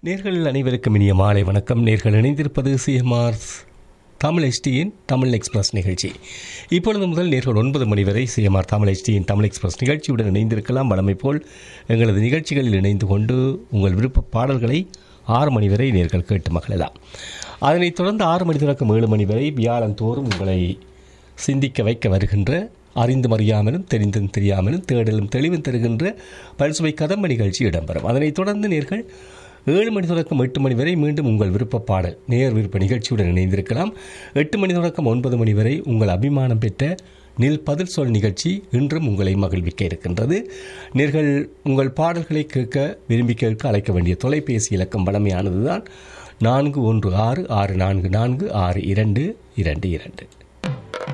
நேர்கள் அனைவருக்கும் இனிய மாலை வணக்கம் நேர்கள் இணைந்திருப்பது சிஎம்ஆர் தமிழ் எஸ்டியின் தமிழ் எக்ஸ்பிரஸ் நிகழ்ச்சி இப்பொழுது முதல் நேர்கள் ஒன்பது மணி வரை சிஎம்ஆர் தமிழ் எஸ்டியின் தமிழ் எக்ஸ்பிரஸ் நிகழ்ச்சியுடன் இணைந்திருக்கலாம் வழமை போல் எங்களது நிகழ்ச்சிகளில் இணைந்து கொண்டு உங்கள் விருப்ப பாடல்களை ஆறு மணி வரை நேர்கள் கேட்டு மகிழலாம் அதனைத் தொடர்ந்து ஆறு மணி தொடக்கம் ஏழு மணி வரை வியாழன் தோறும் உங்களை சிந்திக்க வைக்க வருகின்ற அறிந்தும் அறியாமலும் தெரிந்தும் தெரியாமலும் தேடலும் தெளிவும் தருகின்ற பல்சுவை கதம்ப நிகழ்ச்சி இடம்பெறும் அதனைத் தொடர்ந்து நேர்கள் ஏழு மணி தொடக்கம் எட்டு மணி வரை மீண்டும் உங்கள் விருப்ப பாடல் நேர் விருப்ப நிகழ்ச்சியுடன் இணைந்திருக்கலாம் எட்டு மணி தொடக்கம் ஒன்பது மணி வரை உங்கள் அபிமானம் பெற்ற நில் பதில் சொல் நிகழ்ச்சி இன்றும் உங்களை மகிழ்விக்க இருக்கின்றது நேர்கள் உங்கள் பாடல்களை கேட்க விரும்பி கேட்க அழைக்க வேண்டிய தொலைபேசி இலக்கம் வளமையானதுதான் நான்கு ஒன்று ஆறு ஆறு நான்கு நான்கு ஆறு இரண்டு இரண்டு இரண்டு